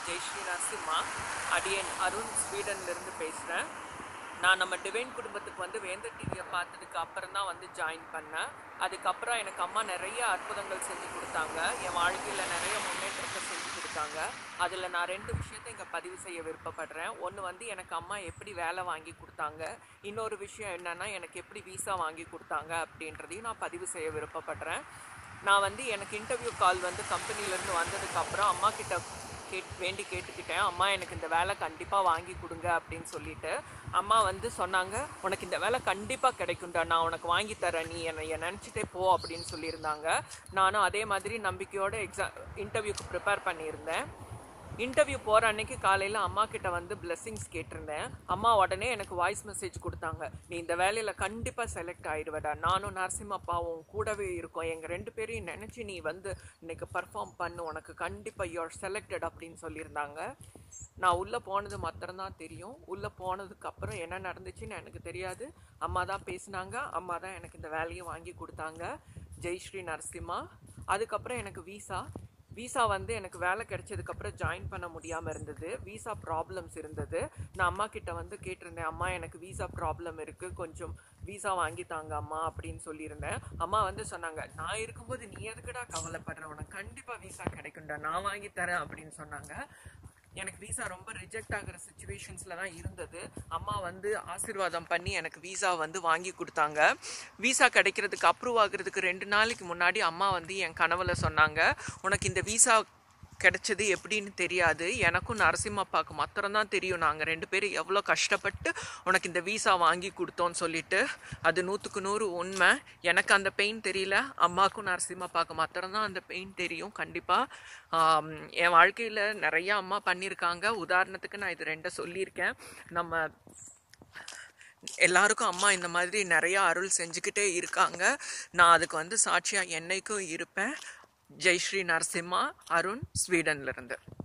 ஜெய்ஸ்ரீ நரசிம்மா அடியன் அருண் ஸ்வீடன்லேருந்து பேசுகிறேன் நான் நம்ம டிவைன் குடும்பத்துக்கு வந்து வேந்த டிவியை பார்த்ததுக்கு அப்புறம் தான் வந்து ஜாயின் பண்ணேன் அதுக்கப்புறம் எனக்கு அம்மா நிறைய அற்புதங்கள் செஞ்சு கொடுத்தாங்க என் வாழ்க்கையில் நிறைய முன்னேற்றத்தை செஞ்சு கொடுத்தாங்க அதில் நான் ரெண்டு விஷயத்தை இங்கே பதிவு செய்ய விருப்பப்படுறேன் ஒன்று வந்து எனக்கு அம்மா எப்படி வேலை வாங்கி கொடுத்தாங்க இன்னொரு விஷயம் என்னென்னா எனக்கு எப்படி விசா வாங்கி கொடுத்தாங்க அப்படின்றதையும் நான் பதிவு செய்ய விருப்பப்படுறேன் நான் வந்து எனக்கு இன்டர்வியூ கால் வந்து கம்பெனிலேருந்து வந்ததுக்கப்புறம் அம்மா கிட்ட கேட் வேண்டி கேட்டுக்கிட்டேன் அம்மா எனக்கு இந்த வேலை கண்டிப்பாக வாங்கி கொடுங்க அப்படின்னு சொல்லிட்டு அம்மா வந்து சொன்னாங்க உனக்கு இந்த வேலை கண்டிப்பாக கிடைக்கும்டா நான் உனக்கு வாங்கி தரேன் நீ என்னை நினச்சிட்டே போ அப்படின்னு சொல்லியிருந்தாங்க நானும் அதே மாதிரி நம்பிக்கையோட எக்ஸாம் இன்டர்வியூக்கு ப்ரிப்பேர் பண்ணியிருந்தேன் இன்டர்வியூ போகிற அன்னைக்கு காலையில் அம்மா கிட்ட வந்து blessings கேட்டிருந்தேன் அம்மா உடனே எனக்கு வாய்ஸ் மெசேஜ் கொடுத்தாங்க நீ இந்த வேலையில் கண்டிப்பாக செலக்ட் ஆயிடுவடா நானும் நரசிம்மப்பாவும் கூடவே இருக்கோம் எங்கள் ரெண்டு பேரையும் நினச்சி நீ வந்து இன்னைக்கு பர்ஃபார்ம் பண்ணு உனக்கு கண்டிப்பாக யூஆர் செலக்டட் அப்படின்னு சொல்லியிருந்தாங்க நான் உள்ளே போனது மாத்திரம்தான் தெரியும் உள்ளே போனதுக்கு அப்புறம் என்ன நடந்துச்சுன்னு எனக்கு தெரியாது அம்மா தான் பேசினாங்க அம்மா தான் எனக்கு இந்த வேலையை வாங்கி கொடுத்தாங்க ஜெய்ஸ்ரீ நரசிம்மா அதுக்கப்புறம் எனக்கு வீசா விசா வந்து எனக்கு வேலை கிடைச்சதுக்கப்புறம் ஜாயின் பண்ண முடியாமல் இருந்தது விசா ப்ராப்ளம்ஸ் இருந்தது நான் அம்மா கிட்ட வந்து கேட்டிருந்தேன் அம்மா எனக்கு விசா ப்ராப்ளம் இருக்குது கொஞ்சம் விசா வாங்கி தாங்க அம்மா அப்படின்னு சொல்லியிருந்தேன் அம்மா வந்து சொன்னாங்க நான் இருக்கும்போது நீ எதுக்குடா கவலைப்படுற உனக்கு கண்டிப்பாக விசா கிடைக்கும்டா நான் வாங்கி தரேன் அப்படின்னு சொன்னாங்க எனக்கு விசா ரொம்ப ரிஜெக்ட் ஆகிற சுச்சுவேஷன்ஸில் தான் இருந்தது அம்மா வந்து ஆசீர்வாதம் பண்ணி எனக்கு விசா வந்து வாங்கி கொடுத்தாங்க விசா கிடைக்கிறதுக்கு அப்ரூவ் ஆகுறதுக்கு ரெண்டு நாளைக்கு முன்னாடி அம்மா வந்து என் கனவுல சொன்னாங்க உனக்கு இந்த விசா கிடைச்சது எப்படின்னு தெரியாது எனக்கும் நரசிம்மப்பாவுக்கு மாத்திரம்தான் தெரியும் நாங்கள் ரெண்டு பேரும் எவ்வளோ கஷ்டப்பட்டு உனக்கு இந்த விசா வாங்கி கொடுத்தோன்னு சொல்லிட்டு அது நூற்றுக்கு நூறு உண்மை எனக்கு அந்த பெயின் தெரியல அம்மாவுக்கும் நரசிம்மப்பாவுக்கு மாத்திரம்தான் அந்த பெயின் தெரியும் கண்டிப்பாக என் வாழ்க்கையில் நிறையா அம்மா பண்ணியிருக்காங்க உதாரணத்துக்கு நான் இது ரெண்டை சொல்லியிருக்கேன் நம்ம எல்லாருக்கும் அம்மா இந்த மாதிரி நிறையா அருள் செஞ்சுக்கிட்டே இருக்காங்க நான் அதுக்கு வந்து சாட்சியாக என்னைக்கும் இருப்பேன் ஜெய்ஸ்ரீ நரசிம்மா அருண் ஸ்வீடன்லேருந்து